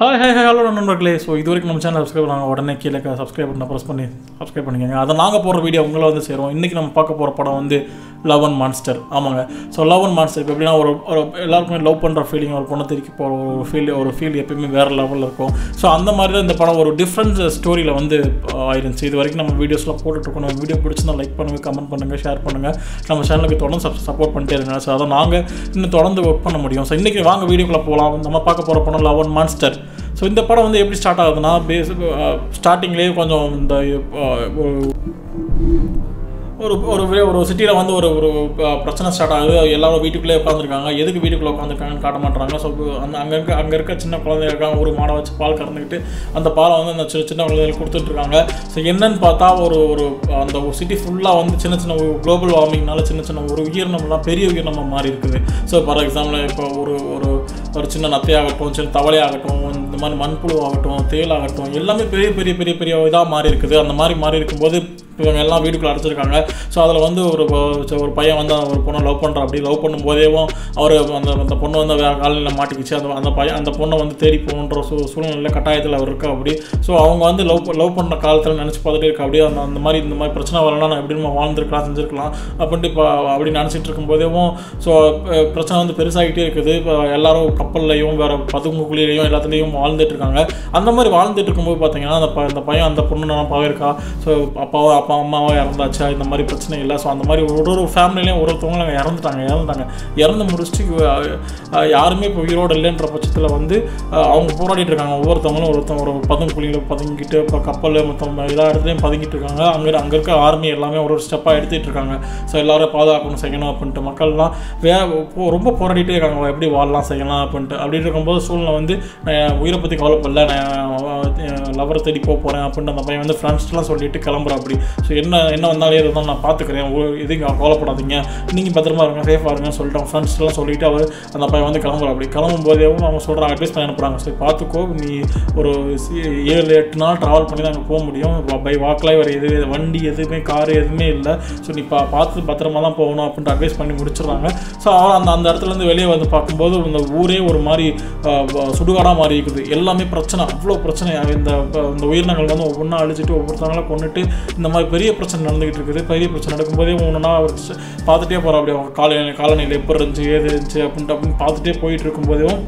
Hi hi hi hello நண்பர்களே so இது வரைக்கும் நம்ம சேனல் சப்ஸ்கிரைப் பண்ணாங்க உடனே கீழே சப்ஸ்கிரைப் பண்ண ப்ரெஸ் பண்ணி சப்ஸ்கிரைப் பண்ணிக்கோங்க அதை நாங்கள் போடுற வீடியோ உங்களை வந்து சேரும் இன்றைக்கி நம்ம பார்க்க போகிற படம் வந்து லவ் அண்ட் மான்ஸ்டர் ஆமாங்க ஸோ லவ் அண்ட் மான்ஸ்டர் இப்போ எப்படின்னா ஒரு ஒரு எல்லாருக்குமே லவ் பண்ணுற ஃபீலிங் ஒரு பொண்ணை திருக்கி போகிற ஒரு ஃபீல் ஒரு ஃபீல் எப்பயுமே வேறு லெவலில் இருக்கும் ஸோ அந்த மாதிரி தான் இந்த படம் ஒரு டிஃப்ரெண்ட் ஸ்டோரியில் வந்து ஆஹ், ஆயிருந்துச்சு இது வரைக்கும் நம்ம வீடியோஸ்லாம் போட்டுட்ருக்கோம் நம்ம வீடியோ பிடிச்சிருந்தா லைக் பண்ணுங்கள் கமெண்ட் பண்ணுங்கள் ஷேர் பண்ணுங்கள் நம்ம சேனலுக்கு தொடர்ந்து சப் சப்போர்ட் பண்ணிட்டே இருங்க ஸோ அதை நாங்கள் இன்னும் தொடர்ந்து ஒர்க் பண்ண முடியும் ஸோ இன்றைக்கி வாங்க வீடியோக்குள்ளே போகலாம் நம்ம பார்க்க போகிற படம் லவ் அண்ட் மான்ஸ்டர் ஸோ இந்த படம் வந்து எப்படி ஸ்டார்ட் ஆகுதுன்னா பேஸ் ஸ்டார்டிங்லேயே கொஞ்சம் இந்த ஆஹ், ஒரு ஒரு ஒரு வே- ஒரு சிட்டியில் வந்து ஒரு ஒரு அஹ், பிரச்சனை ஸ்டார்ட் ஆகுது எல்லாரும் வீட்டுக்குள்ளே உட்காந்துருக்காங்க எதுக்கு வீட்டுக்குள்ளே உட்காந்துருக்காங்கன்னு காட்ட மாட்டாங்க ஸோ அந்த அங்கே இருக்க அங்கே இருக்க சின்ன குழந்தைங்க இருக்காங்க ஒரு மாடை வச்சு பால் கறந்துக்கிட்டு அந்த பாலை வந்து அந்த சின்ன சின்ன குழந்தைகளுக்கு கொடுத்துட்ருக்காங்க ஸோ என்னன்னு பார்த்தா ஒரு ஒரு அந்த ஒரு சிட்டி ஃபுல்லாக வந்து சின்ன சின்ன குளோபல் வார்மிங்னால சின்ன சின்ன ஒரு உயிரினம்லாம் பெரிய உயிரினமாக மாறி இருக்குது ஸோ ஃபார் எக்ஸாம்பிள் இப்போ ஒரு ஒரு ஒரு சின்ன நத்தையாகட்டும் சின்ன தவளையாகட்டும் இந்த மாதிரி மண்புழு ஆகட்டும் தேல் ஆகட்டும் எல்லாமே பெரிய பெரிய பெரிய பெரிய இதாக மாறி இருக்குது அந்த மாதிரி மாறி இருக்கும்போது இவங்க எல்லாம் வீட்டுக்குள்ள அடைச்சிருக்காங்க ஸோ அதில் வந்து ஒரு ப- ஒரு பையன் வந்து ஒரு பொண்ணை லவ் பண்ணுறா அப்படி லவ் பண்ணும்போதேவும் அவர் அந்த அந்த பொண்ணு வந்து வேறு காலையில் மாட்டிக்கிச்சு அந்த அந்த பையன் அந்த பொண்ணை வந்து தேடி போகணுன்ற சூ சூழ்நிலை கட்டாயத்தில் அவர் இருக்கா அப்படி ஸோ அவங்க வந்து லவ் லவ் பண்ண காலத்தில் நினச்சி பார்த்துட்டே இருக்கா அப்படியே அந்த அந்த மாதிரி இந்த மாதிரி பிரச்சனை வரலாம் நான் எப்படி நம்ம வாழ்ந்துருக்கலாம் செஞ்சுருக்கலாம் அப்படின்ட்டு இப்போ அப்படி நினச்சிட்டு இருக்கும்போதேவும் ஸோ பிரச்சனை வந்து பெருசாகிட்டே இருக்குது இப்போ எல்லாரும் கப்பல்லையும் வேறு பதுங்குக்குழியிலையும் எல்லாத்துலேயும் வாழ்ந்துட்டு இருக்காங்க அந்த மாதிரி வாழ்ந்துட்டு இருக்கும்போது பார்த்தீங்கன்னா அந்த ப- அந்த பையன் அந்த பொண்ணு நான் பாவிருக்கா ஸோ அப்பாவோ அப்பா அம்மாவோ இறந்தாச்சா இந்த மாதிரி பிரச்சனை இல்லை ஸோ அந்த மாதிரி ஒரு ஒரு ஃபேமிலிலையும் ஒரு ஒருத்தவங்களும் அங்கே இறந்துட்டாங்க இறந்துட்டாங்க இறந்து முடிச்சுட்டு அஹ், அஹ், யாருமே இப்போ உயிரோடு இல்லைன்ற பட்சத்தில் வந்து அஹ், அவங்க போராடிட்டு இருக்காங்க ஒவ்வொருத்தவங்களும் ஒருத்தவங்க ஒரு பதுங்குக்குழியில் பதுங்கிட்டு இப்போ கப்பல் மொத்தம் எல்லா இடத்துலையும் பதுங்கிட்டு இருக்காங்க அங்கே அங்கே இருக்க ஆர்மி எல்லாமே ஒரு ஒரு ஸ்டெப்பாக எடுத்துகிட்டு இருக்காங்க ஸோ எல்லாரும் பாதுகாக்கணும் செய்யணும் அப்படின்ட்டு மக்கள்லாம் வே போ- ரொம்ப போராடிட்டே இருக்காங்க எப்படி வாழலாம் செய்யலாம் அப்படின்ட்டு அப்படி இருக்கும்போது சூழ்நிலை வந்து நான் என் உயிரை பற்றி கவலைப்படல நான் லவரை தேடி போக போகிறேன் அப்படின்ட்டு அந்த பையன் வந்து ஃப்ரெண்ட்ஸ்லாம் சொல்லிட்டு கிளம்புறா அப்படி ஸோ என்ன என்ன வந்தாலும் எது வந்தாலும் நான் பார்த்துக்கிறேன் எதுவும் கவலைப்படாதீங்க நீங்கள் பத்திரமா இருங்க சேஃபாக இருங்கன்னு சொல்லிட்டு அவங்க ஃப்ரெண்ட்ஸ்லாம் சொல்லிட்டு அவர் அந்த பையன் வந்து கிளம்புறா அப்படி கிளம்பும் போதேவும் அவங்க சொல்கிறாங்க அட்வைஸ் பண்ணி அனுப்புகிறாங்க சரி பார்த்துக்கோ நீ ஒரு சி- ஏழு எட்டு நாள் ட்ராவல் பண்ணி தான் அங்கே போக முடியும் பை வாக்கில் வேறு எது வண்டி எதுவுமே கார் எதுவுமே இல்லை ஸோ நீ பா பார்த்து பத்திரமா தான் போகணும் அப்படின்ட்டு அட்வைஸ் பண்ணி முடிச்சிடுறாங்க ஸோ அவன் அந்த அந்த இடத்துலேருந்து வெளியே வந்து பார்க்கும்போது இந்த ஊரே ஒரு மாதிரி சுடுகாடாக மாறி இருக்குது எல்லாமே பிரச்சனை அவ்வளோ பிரச்சனை இந்த இந்த உயிரினங்கள் வந்து ஒவ்வொன்றா அழிச்சிட்டு ஒவ்வொருத்தவங்களா கொண்டுட்டு இந்த மாதிரி பெரிய பிரச்சனை நடந்துகிட்டு இருக்குது பெரிய பிரச்சனை நடக்கும்போதே ஒன்றுனா அவர் ச- பார்த்துட்டே போகிறோம் அப்படி அவங்க காலை காலநிலை எப்படி இருந்துச்சு ஏது இருந்துச்சு அப்படின்ட்டு அப்படின்னு பார்த்துட்டே போயிட்டு இருக்கும்போதும்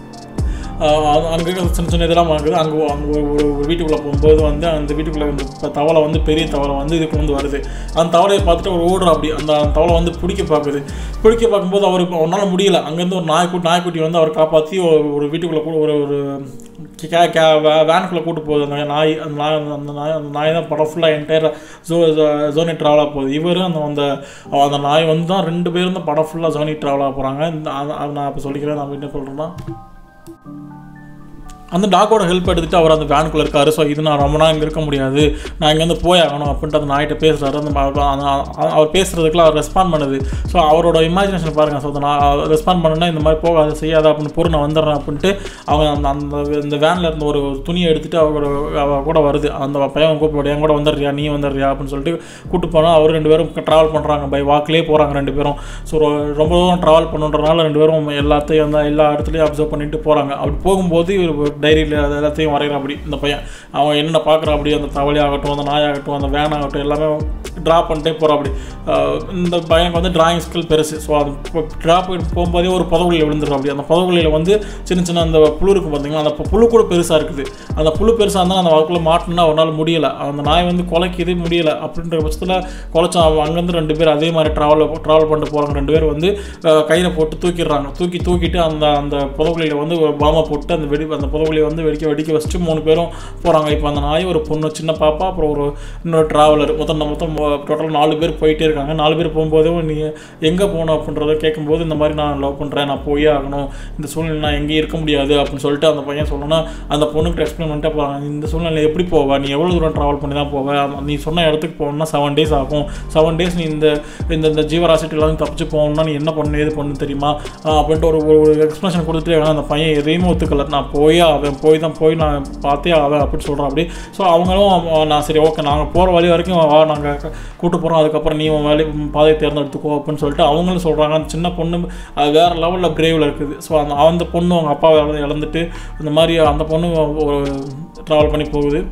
அங்கே இருக்க சின்ன சின்ன இதெல்லாம் இருக்குது அங்கே அங்கே ஒரு ஒரு ஒரு வீட்டுக்குள்ளே போகும்போது வந்து அந்த வீட்டுக்குள்ளே வந்து இப்போ தவளை வந்து பெரிய தவளை வந்து இதுக்கு வந்து வருது அந்த தவளையை பார்த்துட்டு அவர் ஓடுறா அப்படி அந்த அந்த தவளை வந்து பிடிக்க பார்க்குது பிடிக்க பார்க்கும்போது அவருக்கு அவரால் முடியல அங்கேருந்து ஒரு நாய்க்குட்டி நாய்க்குட்டி வந்து அவர் காப்பாற்றி ஒரு ஒரு வீட்டுக்குள்ளே கூட ஒரு ஒரு கே கே வேனுக்குள்ளே கூட்டு போகுது அந்த நாய் அந்த நாய் அந்த நாய் அந்த நாய் தான் படம் ஃபுல்லாக என்டையர் ஜோ ஜோனி ட்ராவலாக போகுது இவர் அந்த அந்த அந்த நாய் வந்து தான் ரெண்டு பேரும் தான் படம் ஃபுல்லாக ஜோனி ட்ராவலாக போகிறாங்க இந்த அது- அது நான் இப்போ சொல்லிக்கிறேன் நான் என்ன சொல்கிறேன்னா அந்த டாக்கோட ஹெல்ப் எடுத்துட்டு அவர் அந்த வேனுக்குள்ளே இருக்காரு ஸோ இது நான் ரொம்ப நாள் இங்கே இருக்க முடியாது நான் இங்கேருந்து போய் ஆகணும் அப்படின்ட்டு அந்த நாய்கிட்ட பேசுகிறாரு அந்த ம- அந்த- அந்த- அவர் பேசுகிறதுக்குலாம் அவர் ரெஸ்பாண்ட் பண்ணுது ஸோ அவரோட இமேஜினேஷன் பாருங்கள் ஸோ நான் ரெஸ்பாண்ட் பண்ணுன்னா இந்த மாதிரி போகாது செய்யாத அப்படின்னு பொருள் நான் வந்துடுறேன் அப்படின்ட்டு அவங்க அந்த அந்த இந்த வேனில் இருந்த ஒரு துணியை எடுத்துட்டு அவர் அவ கூட வருது அந்த பையன் கூப்பிடு என் கூட வந்துடுறியா நீ வந்துடுறியா அப்படின்னு சொல்லிட்டு கூட்டு போனால் அவர் ரெண்டு பேரும் ட்ராவல் பண்ணுறாங்க பை வாக்லேயே போகிறாங்க ரெண்டு பேரும் ஸோ ரொம்ப தூரம் ட்ராவல் பண்ணுன்றனால ரெண்டு பேரும் எல்லாத்தையும் அந்த எல்லா இடத்துலையும் அப்சர்வ் பண்ணிட்டு போகிறாங்க அப்படி போகும்போது இவர் டைரியில் அது எல்லாத்தையும் வரைகிறான் அப்படி இந்த பையன் அவன் என்னென்ன பார்க்குறான் அப்படி அந்த தவளை ஆகட்டும் அந்த நாய் ஆகட்டும் அந்த வேன் ஆகட்டும் எல்லாமே ட்ரா பண்ணிட்டே போகிறான் அப்படி ஆஹ் இந்த பையனுக்கு வந்து டிராயிங் ஸ்கில் பெருசு ஸோ அது ட்ரா போகும்போதே ஒரு புதவுகளில் விழுந்துடும் அப்படி அந்த புதவுகளில் வந்து சின்ன சின்ன அந்த புழு இருக்குது பார்த்தீங்களா அந்த புழு கூட பெருசாக இருக்குது அந்த புழு பெருசாக இருந்தால் அந்த வாக்குள்ளே மாட்டினா அவனால் முடியலை அந்த நாய் வந்து கொலைக்குது முடியலை அப்படின்ற பட்சத்தில் குலைச்சான் அவன் அங்கேருந்து ரெண்டு பேர் அதே மாதிரி ட்ராவல் ட்ராவல் பண்ணிட்டு போகிறாங்க ரெண்டு பேர் வந்து கையில் போட்டு தூக்கிடுறாங்க தூக்கி தூக்கிட்டு அந்த அந்த புதவுகளில் வந்து ஒரு பாமை போட்டு அந்த வெடி அந்த புதவுகளியை வந்து வெடிக்க வெடிக்க வச்சுட்டு மூணு பேரும் போகிறாங்க இப்போ அந்த நாய் ஒரு பொண்ணு சின்ன பாப்பா அப்புறம் ஒரு இன்னொரு ட்ராவலர் மொத்தம் மொத்தம் டோட்டல் நாலு பேர் போயிட்டே இருக்காங்க நாலு பேர் போகும்போதே நீ எங்கே போகணும் அப்படின்றத கேட்கும்போது இந்த மாதிரி நான் லவ் பண்ணுறேன் நான் போயே ஆகணும் இந்த சூழ்நிலை நான் எங்கேயும் இருக்க முடியாது அப்படின்னு சொல்லிட்டு அந்த பையன் சொல்லணும் அந்த பொண்ணுக்கு எக்ஸ்பிளைன் பண்ணிட்டே போகிறாங்க இந்த சூழ்நிலை எப்படி போவ நீ எவ்வளோ தூரம் ட்ராவல் பண்ணி தான் போவ அந்த- நீ சொன்ன இடத்துக்கு போகணும்னா செவன் டேஸ் ஆகும் செவன் டேஸ் நீ இந்த இந்த இந்த ஜீவராசிட்டு எல்லாத்தையும் தப்பிச்சு போகணும்னா நீ என்ன பண்ணு ஏது பண்ணு தெரியுமா ஆஹ் அப்படின்ட்டு ஒரு ஒரு எக்ஸ்பிளேஷன் கொடுத்துட்டே இருக்காங்க. அந்த பையன் எதையுமே ஒத்துக்கல நான் போயே ஆகணும் அவன் போய் தான் போய் நான் பார்த்தே அவன் அப்படின்னு சொல்கிறான் அப்படி ஸோ அவங்களும் அவ- நான் சரி ஓகே நாங்கள் போகிற வழி வரைக்கும் வா நாங்கள் கூட்டு போகிறோம் அதுக்கப்புறம் நீ உன் வேலை பாதையை தேர்ந்தெடுத்துக்கோ அப்படின்னு சொல்லிட்டு அவங்களும் சொல்கிறாங்க அந்த சின்ன பொண்ணு அது வேறு லெவலில் பிரேவில் இருக்குது ஸோ அந்த அந்த பொண்ணு அவங்க அப்பாவை இழந்து- இழந்துட்டு இந்த மாதிரி அந்த பொண்ணு ஒரு ட்ராவல் பண்ணி போகுது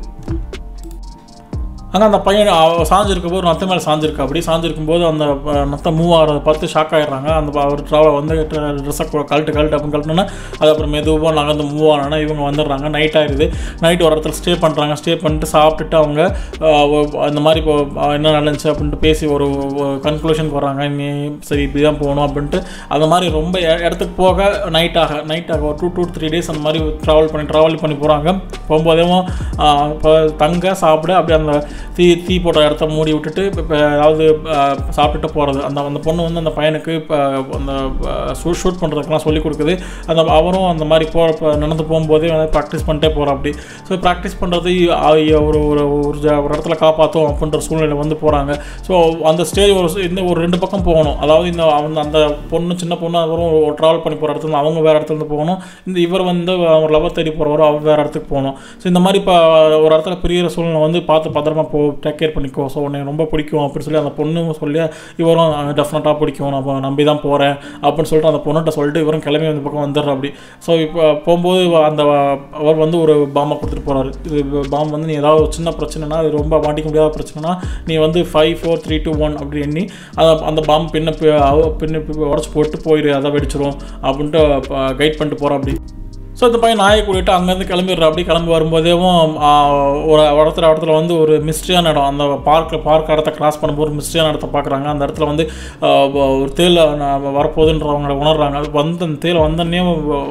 அங்கே அந்த பையன் அவ சாஞ்சிருக்கும் போது நத்த மேலே சாஞ்சிருக்கு அப்படி சாஞ்சிருக்கும் போது அந்த அஹ், நத்தை மூவ் ஆகிறத பார்த்து ஷாக் ஆகிடுறாங்க அந்த ப- அவர் ட்ராவல் வந்து ட்ரெஸ்ஸை கழட்டு கழட்டு அப்படின்னு கழட்டினா அது அப்புறம் மெதுவாக நாங்கள் வந்து மூவ் ஆனோன்னா இவங்க வந்துடுறாங்க நைட் ஆயிடுது நைட் ஒரு இடத்துல ஸ்டே பண்ணுறாங்க ஸ்டே பண்ணிட்டு சாப்பிட்டுட்டு அவங்க அஹ், ஒ- அந்த மாதிரி இப்போ அஹ், என்ன நடந்துச்சு அப்படின்ட்டு பேசி ஒரு கன்க்ளூஷனுக்கு வராங்க நீ சரி இப்படி தான் போகணும் அப்படின்ட்டு அந்த மாதிரி ரொம்ப இட- இடத்துக்கு போக நைட் ஆக நைட் ஆக ஒரு டூ டூ த்ரீ டேஸ் அந்த மாதிரி ட்ராவல் பண்ணி ட்ராவல் பண்ணி போகிறாங்க போகும்போதேவும் ஆஹ், இப்போ தங்க சாப்பிட அப்படியே அந்த தீ தீ போட்ட இடத்த மூடி விட்டுட்டு இப்போ ஏதாவது ஆஹ், சாப்பிட்டுட்டு போகிறது அந்த அந்த பொண்ணு வந்து அந்த பையனுக்கு இப்போ அந்த ஷூட் ஷூட் பண்ணுறதுக்கெல்லாம் சொல்லி கொடுக்குது அந்த அவரும் அந்த மாதிரி போ இப்போ நடந்து போகும்போதே வந்து ப்ராக்டிஸ் பண்ணிட்டே போகிறோம் அப்படி ஸோ ப்ராக்டிஸ் பண்ணுறது ஒரு ஒரு ஒரு ஜ- ஒரு இடத்துல காப்பாற்றும் அப்படின்ற சூழ்நிலை வந்து போகிறாங்க ஸோ அந்த ஸ்டேஜ் ஒரு இந்த ஒரு ரெண்டு பக்கம் போகணும் அதாவது இந்த அவங்க அந்த பொண்ணு சின்ன பொண்ணு அவரும் ஒரு ட்ராவல் பண்ணி போகிற இடத்துல இருந்து அவங்க வேறு இடத்துல இருந்து போகணும் இந்த இவர் வந்து அவர் லவர் தேடி போகிறவரும் அவர் வேறு இடத்துக்கு போகணும் ஸோ இந்த மாதிரி இப்போ ஒரு இடத்துல பிரியிற சூழ்நிலை வந்து பார்த்து பத்திரமா போ டேக் கேர் பண்ணிக்கோ ஸோ உன்னை ரொம்ப பிடிக்கும் அப்படின்னு சொல்லி அந்த பொண்ணும் சொல்லி இவரும் டெஃபினட்டாக பிடிக்கும் நான் நம்பி தான் போகிறேன் அப்படின்னு சொல்லிட்டு அந்த பொண்ணுகிட்ட சொல்லிட்டு இவரும் கிளம்பி அந்த பக்கம் வந்துடுற அப்படி ஸோ இப்போ போகும்போது அந்த அவர் வந்து ஒரு பாம்பை கொடுத்துட்டு போகிறாரு இது பாம் வந்து நீ ஏதாவது ஒரு சின்ன பிரச்சனைனா அது ரொம்ப மாட்டிக்க முடியாத பிரச்சனைனா நீ வந்து five four three two one அப்படி எண்ணி அதை அந்த பாம்பு பின்ன பி- அவ- பின்ன உடச்சி போட்டு போயிடு அதை வெடிச்சிரும் அப்படின்ட்டு கைட் பண்ணிட்டு போகிறோம் அப்படி ஸோ இந்த பையன் நாயை கூட்டிட்டு அங்கேருந்து கிளம்பிடுற அப்படி கிளம்பி வரும்போதேவும் ஆ, ஒரு இடத்துல இடத்துல வந்து ஒரு மிஸ்ட்ரியான இடம் அந்த பார்க்கில் பார்க் இடத்த கிராஸ் பண்ணும்போது ஒரு மிஸ்ட்ரியான இடத்த பார்க்குறாங்க அந்த இடத்துல வந்து ஆ, ஒரு தேல் வரப்போகுதுன்றவங்க உணர்றாங்க அது வந்து அந்த தேல் வந்தோடனே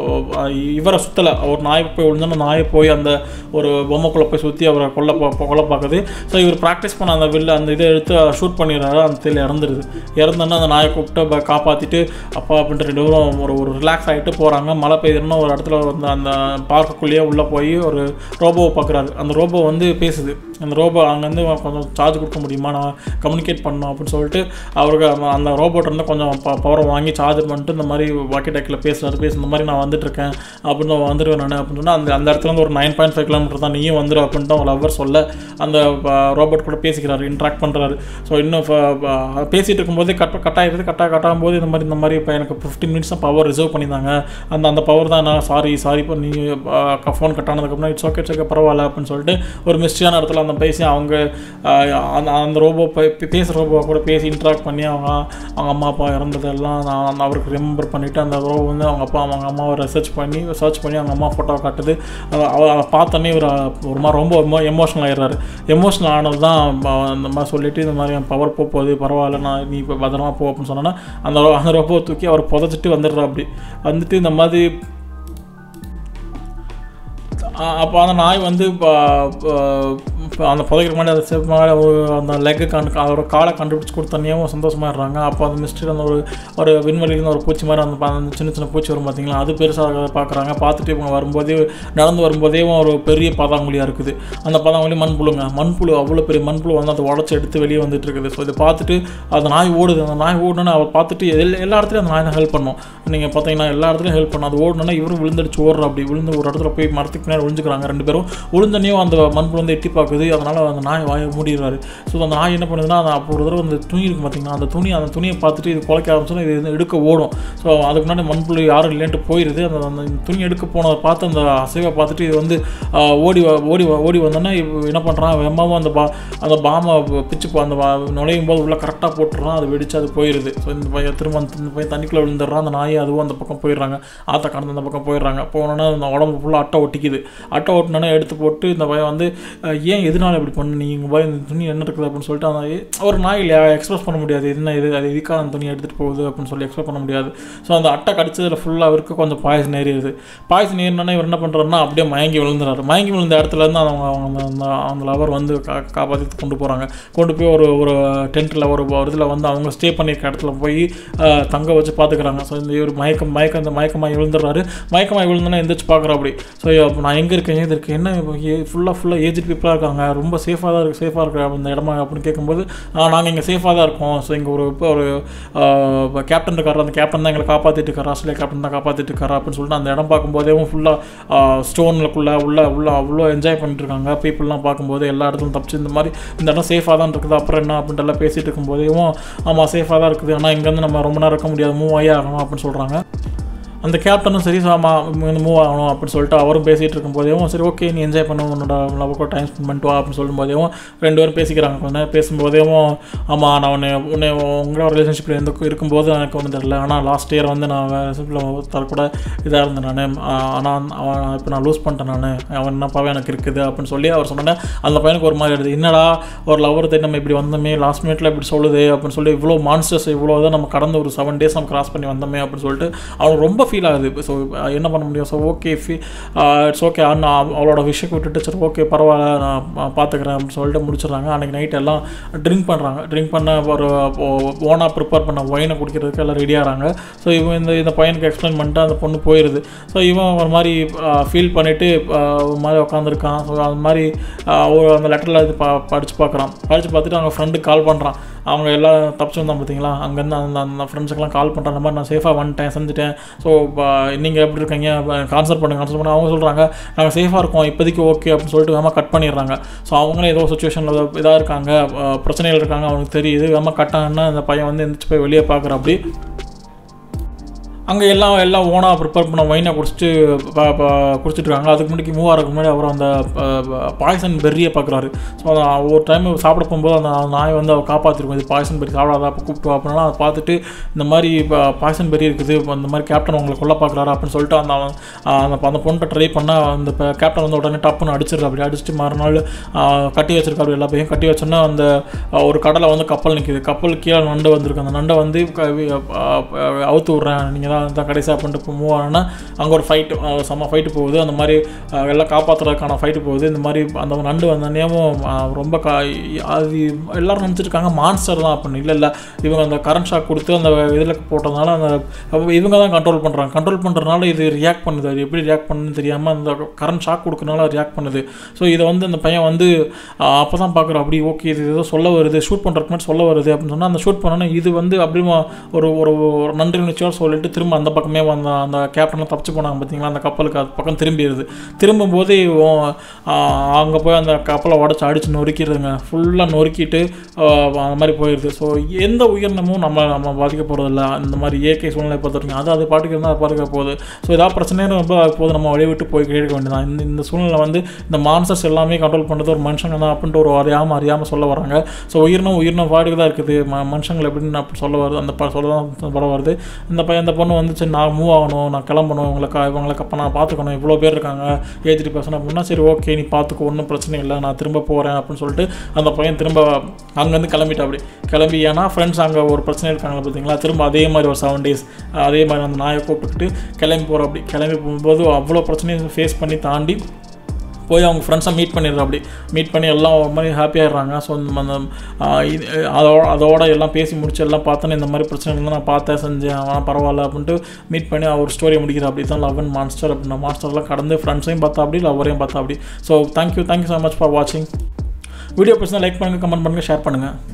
இவரை சுற்றலை ஒரு நாய் போய் விழுந்தோன்னா நாயை போய் அந்த ஒரு பொம்மைக்குள்ளே போய் சுற்றி அவரை கொல்ல பா கொல்ல பார்க்குது ஸோ இவர் ப்ராக்டிஸ் பண்ண அந்த வில்ல அந்த இதை எடுத்து ஷூட் பண்ணிடுறாரு அந்த தேல் இறந்துருது இறந்தோன்னா அந்த நாயை கூப்பிட்டு ப- காப்பாற்றிட்டு அப்பா அப்படின்ட்டு ரெண்டு பேரும் ஒரு ஒரு ரிலாக்ஸ் ஆகிட்டு போகிறாங்க மழை பெய்யுதுன்னா ஒரு இடத்துல அந்த அந்த பார்க்குள்ளேயே உள்ளே போய் ஒரு ரோபோவை பார்க்குறாரு அந்த ரோபோ வந்து பேசுது அந்த ரோபோ அங்கேருந்து கொஞ்சம் சார்ஜ் கொடுக்க முடியுமா நான் கம்யூனிகேட் பண்ணணும் அப்படின்னு சொல்லிட்டு அவருக்கு அந்த- அந்த ரோபோட் வந்து கொஞ்சம் பவரை வாங்கி சார்ஜ் பண்ணிட்டு இந்த மாதிரி வாக்கி டாக்கில் பேசுறாரு பேச இந்த மாதிரி நான் வந்துட்டு இருக்கேன் அப்படின்னு வந்துடுவேன் நான் அப்படின்னு சொன்னா அந்த அந்த இடத்துல இருந்து ஒரு நைன் பாயிண்ட் ஃபைவ் கிலோமீட்டர் தான் நீயும் வந்துடு அப்படின்ட்டு அவங்க லவர் சொல்ல அந்த ரோபோட் கூட பேசிக்கிறாரு இன்ட்ராக்ட் பண்ணுறாரு ஸோ இன்னும் ஃப- ப- பேசிட்டு இருக்கும்போதே கட் கட் ஆகிடுது கட் கட்டாகும் போது இந்த மாதிரி இந்த மாதிரி இப்போ எனக்கு ஃபிஃப்டீன் மினிட்ஸ் தான் பவர் ரிசர்வ் பண்ணியிருந்தாங்க அந்த அந்த பவர் தான் நான் சாரி சாரி இப்போ நீ ஃபோன் கட் ஆனதுக்கப்புறம் இட்ஸ் ஓகே ஓகே பரவாயில்ல அப்படின்னு சொல்லிட்டு ஒரு மிஸ்டியான இடத்துல அந்த பேசி அவங்க ஆஹ், அந்த அந்த ரோபோ பேசுகிற ரோபோ கூட பேசி இன்ட்ராக்ட் பண்ணி அவங்க அவங்க அம்மா அப்பா இறந்ததெல்லாம் நான் அந்த அவருக்கு ரிமெம்பர் பண்ணிவிட்டு அந்த ரோபோ வந்து அவங்க அப்பா அவங்க அம்மாவை ரிசர்ச் பண்ணி சர்ச் பண்ணி அவங்க அம்மா ஃபோட்டோ காட்டுது அவ- அவ அவ பார்த்தோன்னே ஒரு ஒரு மாதிரி ரொம்ப எமோ எமோஷனல் ஆயிடுறாரு எமோஷனல் ஆனது தான் அந்த மாதிரி சொல்லிட்டு இந்த மாதிரி என் பவர் போக போகுது பரவாயில்ல நான் நீ இப்போ பத்திரமா போ அப்படின்னு சொன்னோன்னா அந்த ரோ- அந்த ரோபோ தூக்கி அவர் புதைச்சிட்டு வந்துடுறா அப்படி வந்துட்டு இந்த மாதிரி அப்போ அந்த நாய் வந்து ப- ப- ப- அந்த புதைக்கிற மாதிரி அந்த செப் மேலே ஒரு அந்த லெக்கு கண்டு அவரோட காலை கண்டுபிடிச்சி கொடுத்தனையும் சந்தோஷமாயிடுறாங்க அப்போ அந்த மிஸ்டர் அந்த ஒரு ஒரு விண்வெளியிலேருந்து ஒரு பூச்சி மாதிரி அந்த ப- அந்த சின்ன சின்ன பூச்சி வரும் பார்த்தீங்களா அது பெருசாக பார்க்குறாங்க பார்த்துட்டு இவங்க வரும்போதே நடந்து வரும்போதே ஒரு பெரிய பதாங்குழியாக இருக்குது அந்த பதாங்குழி மண்புழுங்க மண்புழு அவ்வளோ பெரிய மண்புழு வந்து அதை உடச்சி எடுத்து வெளியே வந்துட்டு இருக்குது ஸோ இதை பார்த்துட்டு அந்த நாய் ஓடுது அந்த நாய் ஓடுனோன்னு அவர் பார்த்துட்டு எல்லா எல்லா இடத்துலையும் அந்த நாய் தான் ஹெல்ப் பண்ணும் நீங்கள் பார்த்தீங்கன்னா எல்லா இடத்துலையும் ஹெல்ப் பண்ணும் அது ஓடணுன்னா இவரும் விழுந்தடிச்சு ஓடுற அப்படி விழுந்து ஒரு இடத்துல போய் மரத்துக்கு பின்னாடி ஒளிஞ்சுக்கிறாங்க ரெண்டு பேரும் ஒளிஞ்சனையும் அந்த மண்புழு வந்து எட்டி பார்க்குது அதனால் அந்த நாய் வாயை மூடிடுறாரு ஸோ அந்த நாய் என்ன பண்ணுதுன்னா அந்த அப்போ ஒரு தடவை அந்த துணி இருக்கு பார்த்தீங்கன்னா அந்த துணி அந்த துணியை பார்த்துட்டு இது குலைக்க ஆரம்பிச்சோன்னா இது வந்து எடுக்க ஓடும் ஸோ அதுக்கு முன்னாடி மண்புழு யாரும் இல்லைன்ட்டு போயிடுது அந்த அந்த துணி எடுக்க போனதை பார்த்து அந்த அசைவை பார்த்துட்டு இது வந்து ஆஹ், ஓடி வ- ஓடி வ- ஓடி வந்தோன்னே இவ என்ன பண்ணுறான் வெம்மாவும் அந்த பா அந்த பாமை பிச்சு போ- அந்த பா- நுழையும் போது உள்ள கரெக்டாக போட்டுறான் அது வெடிச்சு அது போயிடுது ஸோ இந்த பையன் திரும்ப அந்த இந்த பையன் தண்ணிக்குள்ளே விழுந்துடுறான் அந்த நாய் அதுவும் அந்த பக்கம் போயிடுறாங்க ஆற்ற கடந்து அந்த பக்கம் போயிடுறாங்க போனோன்னா அந்த உடம்பு ஃபுல்லாக அட்டை ஒட்டிக்குது அட்டை ஒட்டினோன்னே எடுத்து போட்டு இந்த பையன் வந்து அஹ், ஏன் எதனால இப்படி பண்ணு நீ இங்கே போய் இந்த துணி என்ன இருக்குது அப்படின்னு சொல்லிட்டு அந்த ஒரு நாய் இல்லையா எக்ஸ்பிரஸ் பண்ண முடியாது என்ன இது அது எதுக்காக அந்த துணி எடுத்துகிட்டு போகுது அப்படின்னு சொல்லி எக்ஸ்பிரஸ் பண்ண முடியாது ஸோ அந்த அட்டை கடிச்சதில் ஃபுல்லாக அவருக்கு கொஞ்சம் பாய்சன் ஏறிடுது பாய்சன் ஏறினோன்னே இவர் என்ன பண்ணுறாருன்னா அப்படியே மயங்கி விழுந்துறாரு மயங்கி விழுந்த இடத்துல இருந்து அவங்க அவங்க அந்த அந்த லவர் வந்து கா காப்பாற்றி கொண்டு போகிறாங்க கொண்டு போய் ஒரு ஒரு டென்ட்டில் ஒரு ஒரு இதில் வந்து அவங்க ஸ்டே பண்ணியிருக்க இடத்துல போய் அஹ், தங்க வச்சு பார்த்துக்கிறாங்க ஸோ இந்த இவர் மயக்கம் மயக்கம் இந்த மயக்கமாக விழுந்துடுறாரு மயக்கமாக விழுந்தோன்னா எந்திரிச்சு பார்க்குறா அப்படி ஸோ அப்போ நான் எங்கே இருக்கேன் ஏது இருக்கேன் என்ன ஃபுல்லாக ஃபுல்லாக ஏஜ் பீப்புளாக இருக்காங்க இருக்காங்க ரொம்ப சேஃபாக தான் இருக்குது சேஃபாக இருக்கிற அந்த இடமா அப்படின்னு கேட்கும்போது நாங்கள் இங்கே சேஃபாக தான் இருக்கோம் ஸோ இங்கே ஒரு இப்போ ஒரு கேப்டன் இருக்காரு அந்த கேப்டன் தான் எங்களை காப்பாற்றிட்டு இருக்காரு ஆஸ்திரேலியா கேப்டன் தான் காப்பாற்றிட்டு இருக்காரு அப்படின்னு சொல்லிட்டு அந்த இடம் பார்க்கும்போதே ஃபுல்லாக ஸ்டோனுக்குள்ளே உள்ள உள்ள அவ்வளோ என்ஜாய் பண்ணிட்டு இருக்காங்க பீப்புளெலாம் பார்க்கும்போது எல்லா இடத்துலையும் தப்பிச்சு இந்த மாதிரி இந்த இடம் சேஃபாக தான் இருக்குது அப்புறம் என்ன அப்படின்ட்டு எல்லாம் பேசிகிட்டு இருக்கும்போதேவும் ஆமாம் சேஃபாக தான் இருக்குது ஆனால் இங்கேருந்து நம்ம ரொம்ப நேரம் இருக்க முடியாது மூவ் ஆகி ஆகணும் அப்படின்னு சொல்கிறாங்க அந்த கேப்டனும் சரி சாமா மூவ் ஆகணும் அப்படின்னு சொல்லிட்டு அவரும் பேசிகிட்டு இருக்கும்போதேவும் சரி ஓகே நீ என்ஜாய் பண்ண உன்னோட லவ் கூட டைம் ஸ்பெண்ட் பண்ணிட்டு வா அப்படின்னு சொல்லும்போதேவும் ரெண்டு பேரும் பேசிக்கிறாங்க கொஞ்ச நேரம் பேசும்போதேவும் ஆமாம் நான் உன்னை உன்னை உங்களோட ரிலேஷன்ஷிப்பில் எந்த இருக்கும்போது எனக்கு ஒன்றும் தெரியல ஆனால் லாஸ்ட் இயர் வந்து நான் ரிலேஷன்ஷிப்பில் கூட இதாக இருந்தேன் நான் ஆனால் அவன் இப்போ நான் லூஸ் பண்ணிட்டேன் நான் அவன் என்னப்பாவே எனக்கு இருக்குது அப்படின்னு சொல்லி அவர் சொன்னேன் அந்த பையனுக்கு ஒரு மாதிரி இருக்குது என்னடா ஒரு லவர் தேடி நம்ம இப்படி வந்தோமே லாஸ்ட் மினிட்ல இப்படி சொல்லுது அப்படின்னு சொல்லி இவ்வளோ மான்ஸ்டர்ஸ் இவ்வளோ தான் நம்ம கடந்த ஒரு செவன் டேஸ் நம்ம கிராஸ் பண்ணி வந்தோமே அப்படின்னு சொல்லிட்டு அவனுக்கு ரொம்ப ஃபீல் ஆகுது ஸோ என்ன பண்ண முடியும் ஸோ ஓகே ஃபீ இட்ஸ் ஓகே அண்ணா அவளோட விஷயம் விட்டுட்டு சரி ஓகே பரவாயில்ல நான் பார்த்துக்கிறேன் அப்படின்னு சொல்லிட்டு முடிச்சிடுறாங்க அன்றைக்கி நைட் எல்லாம் ட்ரிங்க் பண்ணுறாங்க ட்ரிங்க் பண்ண ஒரு ஓனாக ப்ரிப்பேர் பண்ண ஒயினை குடிக்கிறதுக்கு எல்லாம் ரெடி ஆகிறாங்க ஸோ இவன் இந்த இந்த பையனுக்கு எக்ஸ்பிளைன் பண்ணிட்டு அந்த பொண்ணு போயிடுது ஸோ இவன் ஒரு மாதிரி ஃபீல் பண்ணிவிட்டு ஒரு மாதிரி உட்காந்துருக்கான் ஸோ அது மாதிரி ஒரு அந்த லெட்டரில் இது பா படித்து பார்க்குறான் படித்து பார்த்துட்டு அவங்க ஃப்ரெண்டுக்கு கால் பண்ணுறான் அவங்க எல்லாம் தப்பிச்சு வந்தான் பார்த்தீங்களா அங்கேருந்து அந்த அந்த ஃப்ரெண்ட்ஸுக்கெல்லாம் கால் பண்ணுற அந்த மாதிரி நான் சேஃபாக வந்துட்டேன் செஞ்சுட்டேன் ஸோ நீங்கள் எப்படி இருக்கீங்க கான்சர்ட் பண்ணுங்க கான்சர்ட் பண்ண அவங்க சொல்கிறாங்க நாங்கள் சேஃபாக இருக்கோம் இப்போதைக்கு ஓகே அப்படின்னு சொல்லிட்டு வேமா கட் பண்ணிடுறாங்க ஸோ அவங்களும் ஏதோ சுச்சுவேஷனில் இதாக இருக்காங்க பிரச்சனைகள் இருக்காங்க அவனுக்கு தெரியுது வேமா கட்டாங்கன்னா அந்த பையன் வந்து எந்திரிச்சு போய் வெளியே பார்க்குற அப்படி அங்கே எல்லாம் எல்லாம் ஓனாக ப்ரிப்பேர் பண்ண ஒயினை குடிச்சிட்டு குடிச்சிட்டு இருக்காங்க அதுக்கு முன்னாடி மூவ் ஆகிறதுக்கு முன்னாடி அவர் அந்த பாய்சன் பெர்ரியை பார்க்குறாரு ஸோ அந்த ஒரு டைம் சாப்பிட போகும்போது அந்த நாய் வந்து அவர் காப்பாற்றிருக்கும் இது பாய்சன் பெர்ரி சாப்பிடாத அப்போ கூப்பிட்டு அப்படின்னா அதை பார்த்துட்டு இந்த மாதிரி பாய்சன் பெர்ரி இருக்குது இந்த மாதிரி கேப்டன் உங்களை கொல்ல பார்க்குறாரு அப்படின்னு சொல்லிட்டு அந்த அந்த அந்த பொண்ணை ட்ரை பண்ணால் அந்த கேப்டன் வந்து உடனே டப்புன்னு அடிச்சிடுறாரு அப்படி அடிச்சுட்டு மறுநாள் கட்டி வச்சிருக்காரு எல்லா பையும் கட்டி வச்சோன்னா அந்த ஒரு கடலை வந்து கப்பல் நிற்கிது கப்பல் கீழே நண்டு வந்திருக்கு அந்த நண்டை வந்து அவுத்து விட்றேன் நீங்கள் தான் தான் கடைசியாக பண்ணிட்டு இப்போ மூவ் ஆனால் அங்கே ஒரு ஃபைட்டு செம்ம ஃபைட்டு போகுது அந்த மாதிரி எல்லாம் காப்பாற்றுறதுக்கான ஃபைட்டு போகுது இந்த மாதிரி அந்த நண்டு வந்தோடனேவும் ரொம்ப கா அது எல்லோரும் நினச்சிருக்காங்க மான்ஸ்டர் தான் அப்படின்னு இல்லை இல்லை இவங்க அந்த கரண்ட் ஷாக் கொடுத்து அந்த இதில் போட்டதுனால அந்த இவங்க தான் கண்ட்ரோல் பண்ணுறாங்க கண்ட்ரோல் பண்ணுறதுனால இது ரியாக்ட் பண்ணுது அது எப்படி ரியாக்ட் பண்ணுன்னு தெரியாமல் அந்த கரண்ட் ஷாக் கொடுக்கறனால ரியாக்ட் பண்ணுது ஸோ இதை வந்து அந்த பையன் வந்து அப்போ தான் பார்க்குறோம் அப்படி ஓகே இது ஏதோ சொல்ல வருது ஷூட் பண்ணுறதுக்கு முன்னாடி சொல்ல வருது அப்படின்னு சொன்னால் அந்த ஷூட் பண்ணோன்னா இது வந்து அப்படிமா ஒரு ஒரு நன்றி நிச்சயம் சொல்லிட்டு திரும்ப அந்த பக்கமே வந்த அந்த கேப்டன்லாம் தப்பிச்சு போனாங்க பார்த்தீங்களா அந்த கப்பலுக்கு அது பக்கம் திரும்பிடுது திரும்பும்போது அங்கே போய் அந்த கப்பலை உடச்சி அடித்து நொறுக்கிடுதுங்க ஃபுல்லாக நொறுக்கிட்டு அந்த மாதிரி போயிடுது ஸோ எந்த உயிரினமும் நம்ம நம்ம பாதிக்க போகிறதில்ல இந்த மாதிரி இயற்கை சூழ்நிலை பொறுத்தவரைக்கும் அது அது பாட்டுக்கு இருந்தால் அது பாட்டுக்க போகுது ஸோ ஏதாவது பிரச்சனையும் ரொம்ப போது நம்ம வழி விட்டு போய் கேட்க வேண்டியதான் இந்த இந்த சூழ்நிலை வந்து இந்த மான்சர்ஸ் எல்லாமே கண்ட்ரோல் பண்ணுறது ஒரு மனுஷங்க தான் அப்படின்ட்டு ஒரு அறியாமல் அறியாமல் சொல்ல வராங்க ஸோ உயிரினம் உயிரினம் பாட்டுக்கு தான் இருக்குது ம மனுஷங்கள் எப்படின்னு அப்படி சொல்ல வருது அந்த ப சொல்ல தான் படம் வருது இந்த பையன் இந்த பொண்ணு வந்து சரி நான் மூவ் ஆகணும் நான் கிளம்பணும் இவங்களுக்கு இவங்களுக்கு அப்போ நான் பார்த்துக்கணும் இவ்வளோ பேர் இருக்காங்க ஏஜ்டி பர்சன் அப்படின்னா சரி ஓகே நீ பார்த்துக்கோ ஒன்றும் பிரச்சனை இல்லை நான் திரும்ப போகிறேன் அப்படின்னு சொல்லிட்டு அந்த பையன் திரும்ப அங்கேருந்து கிளம்பிட்டா அப்படி கிளம்பி ஏன்னா ஃப்ரெண்ட்ஸ் அங்கே ஒரு பிரச்சனை இருக்காங்க பார்த்தீங்களா திரும்ப அதே மாதிரி ஒரு செவன் டேஸ் அதே மாதிரி அந்த நாயை கூப்பிட்டுக்கிட்டு கிளம்பி போகிற அப்படி கிளம்பி போகும்போது அவ்வளோ பிரச்சனையும் ஃபேஸ் பண்ணி தாண்டி போய் அவங்க ஃப்ரெண்ட்ஸை மீட் பண்ணிடுறோம் அப்படி மீட் பண்ணி எல்லாம் ஒரு மாதிரி ஹாப்பியாகிடுறாங்க ஸோ அந்த அதோட அதோட எல்லாம் பேசி முடிச்சு எல்லாம் பார்த்தோன்னே இந்த மாதிரி பிரச்சனை இருந்தால் நான் பார்த்தேன் செஞ்சேன் அவன் பரவாயில்ல அப்படின்ட்டு மீட் பண்ணி அவர் ஸ்டோரியை முடிக்கிற அப்படி தான் லவ் அண்ட் மான்ஸ்டர் அப்படின்னா மாஸ்டர்லாம் கடந்து ஃப்ரெண்ட்ஸையும் பார்த்தா அப்படி லவ்வரையும் பார்த்தா அப்படி so thank you thank you so much for வாட்சிங் வீடியோ பிடிச்சா லைக் பண்ணுங்கள் கமெண்ட் பண்ணுங்கள் ஷேர் பண்ணுங்கள்